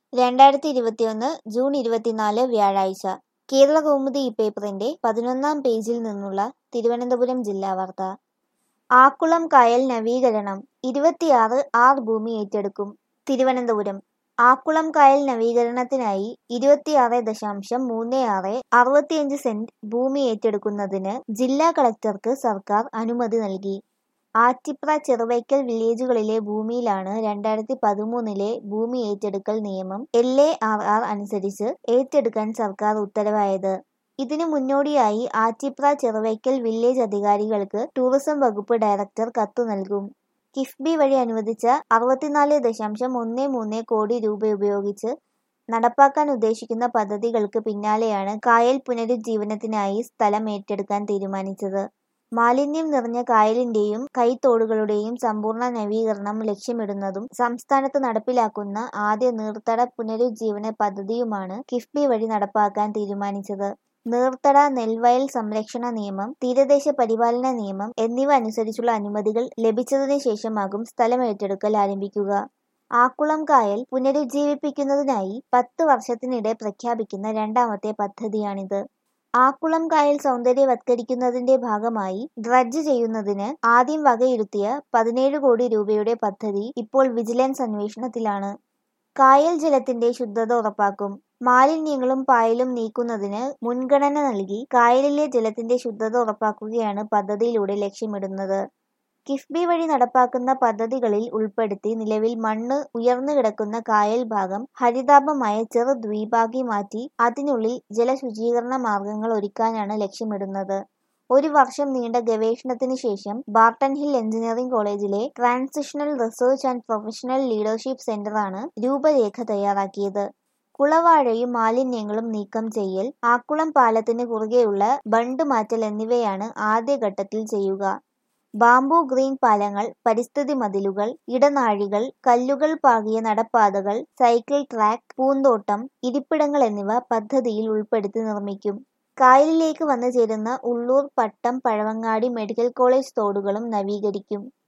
രണ്ടായിരത്തി ഇരുപത്തിയൊന്ന് ജൂൺ ഇരുപത്തിനാല് വ്യാഴാഴ്ച കേരളകൗമുദി ഈ പേപ്പറിന്റെ പതിനൊന്നാം പേജിൽ നിന്നുള്ള തിരുവനന്തപുരം ജില്ലാ വാർത്ത ആക്കുളം കായൽ നവീകരണം ഇരുപത്തിയാറ് ആർ ഭൂമി ഏറ്റെടുക്കും തിരുവനന്തപുരം ആക്കുളം കായൽ നവീകരണത്തിനായി ഇരുപത്തിയാറ് ദശാംശം മൂന്ന് ആറ് അറുപത്തിയഞ്ച് സെന്റ് ഭൂമി ഏറ്റെടുക്കുന്നതിന് ജില്ലാ കളക്ടർക്ക് സർക്കാർ അനുമതി നൽകി ആറ്റിപ്ര ചെറുവയ്ക്കൽ വില്ലേജുകളിലെ ഭൂമിയിലാണ് രണ്ടായിരത്തി പതിമൂന്നിലെ ഭൂമി ഏറ്റെടുക്കൽ നിയമം എൽ എ ആർ ആർ അനുസരിച്ച് ഏറ്റെടുക്കാൻ സർക്കാർ ഉത്തരവായത് ഇതിനു മുന്നോടിയായി ആറ്റിപ്ര ചെറുവയ്ക്കൽ വില്ലേജ് അധികാരികൾക്ക് ടൂറിസം വകുപ്പ് ഡയറക്ടർ കത്തു നൽകും കിഫ്ബി വഴി അനുവദിച്ച അറുപത്തിനാല് ദശാംശം ഒന്ന് മൂന്ന് കോടി രൂപ ഉപയോഗിച്ച് നടപ്പാക്കാൻ ഉദ്ദേശിക്കുന്ന പദ്ധതികൾക്ക് പിന്നാലെയാണ് കായൽ പുനരുജ്ജീവനത്തിനായി സ്ഥലം ഏറ്റെടുക്കാൻ തീരുമാനിച്ചത് മാലിന്യം നിറഞ്ഞ കായലിന്റെയും കൈത്തോടുകളുടെയും സമ്പൂർണ്ണ നവീകരണം ലക്ഷ്യമിടുന്നതും സംസ്ഥാനത്ത് നടപ്പിലാക്കുന്ന ആദ്യ നീർത്തട പുനരുജ്ജീവന പദ്ധതിയുമാണ് കിഫ്ബി വഴി നടപ്പാക്കാൻ തീരുമാനിച്ചത് നീർത്തട നെൽവയൽ സംരക്ഷണ നിയമം തീരദേശ പരിപാലന നിയമം എന്നിവ അനുസരിച്ചുള്ള അനുമതികൾ ലഭിച്ചതിനു ശേഷമാകും സ്ഥലം ഏറ്റെടുക്കൽ ആരംഭിക്കുക ആക്കുളം കായൽ പുനരുജ്ജീവിപ്പിക്കുന്നതിനായി പത്ത് വർഷത്തിനിടെ പ്രഖ്യാപിക്കുന്ന രണ്ടാമത്തെ പദ്ധതിയാണിത് ആക്കുളം കായൽ സൗന്ദര്യവത്കരിക്കുന്നതിന്റെ ഭാഗമായി ഡ്രഡ്ജ് ചെയ്യുന്നതിന് ആദ്യം വകയിരുത്തിയ പതിനേഴ് കോടി രൂപയുടെ പദ്ധതി ഇപ്പോൾ വിജിലൻസ് അന്വേഷണത്തിലാണ് കായൽ ജലത്തിന്റെ ശുദ്ധത ഉറപ്പാക്കും മാലിന്യങ്ങളും പായലും നീക്കുന്നതിന് മുൻഗണന നൽകി കായലിലെ ജലത്തിന്റെ ശുദ്ധത ഉറപ്പാക്കുകയാണ് പദ്ധതിയിലൂടെ ലക്ഷ്യമിടുന്നത് കിഫ്ബി വഴി നടപ്പാക്കുന്ന പദ്ധതികളിൽ ഉൾപ്പെടുത്തി നിലവിൽ മണ്ണ് ഉയർന്നു കിടക്കുന്ന കായൽ ഭാഗം ഹരിതാപമായ ചെറു ദ്വീപാക്കി മാറ്റി അതിനുള്ളിൽ ജലശുചീകരണ മാർഗങ്ങൾ ഒരുക്കാനാണ് ലക്ഷ്യമിടുന്നത് ഒരു വർഷം നീണ്ട ഗവേഷണത്തിന് ശേഷം ബാർട്ടൺ ഹിൽ എഞ്ചിനീയറിംഗ് കോളേജിലെ transitional research and professional leadership സെന്ററാണ് രൂപരേഖ തയ്യാറാക്കിയത് കുളവാഴയും മാലിന്യങ്ങളും നീക്കം ചെയ്യൽ ആക്കുളം പാലത്തിന് കുറുകെയുള്ള ബണ്ട് മാറ്റൽ എന്നിവയാണ് ആദ്യഘട്ടത്തിൽ ചെയ്യുക ബാംബു ഗ്രീൻ പാലങ്ങൾ പരിസ്ഥിതി മതിലുകൾ ഇടനാഴികൾ കല്ലുകൾ പാകിയ നടപ്പാതകൾ സൈക്കിൾ ട്രാക്ക് പൂന്തോട്ടം ഇരിപ്പിടങ്ങൾ എന്നിവ പദ്ധതിയിൽ ഉൾപ്പെടുത്തി നിർമ്മിക്കും കായലിലേക്ക് വന്നു ചേരുന്ന ഉള്ളൂർ പട്ടം പഴവങ്ങാടി മെഡിക്കൽ കോളേജ് തോടുകളും നവീകരിക്കും